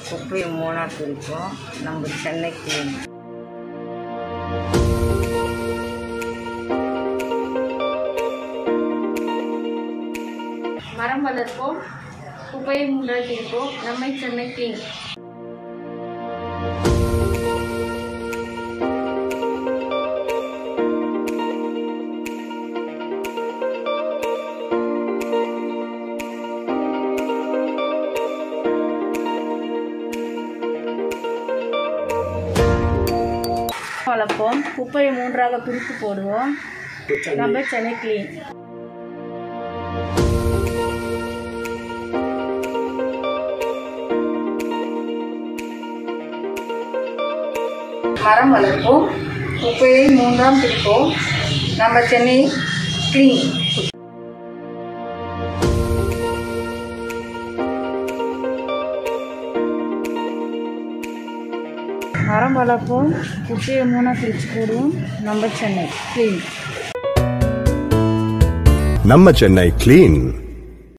குப்பையை மூணாக பிரிப்போம் நம்ம சென்னை கிளீன் மரம் வளர்ப்போம் குப்பையை மூன்றாக பிரிப்போம் நம்மை சென்னை கிளீன் வளர்ப்போம் குப்பையை மூன்றாக பிரித்து போடுவோம் நம்ம சென்னை கிளீன் மரம் வளர்ப்போம் குப்பையை மூன்றாம் பிரிப்போம் நம்ம சென்னை கிளீன் மரம் வளர்ப்போம் குப்பையை மூணாக பிரித்து போடுவோம் நம்ம சென்னை கிளீன் நம்ம சென்னை கிளீன்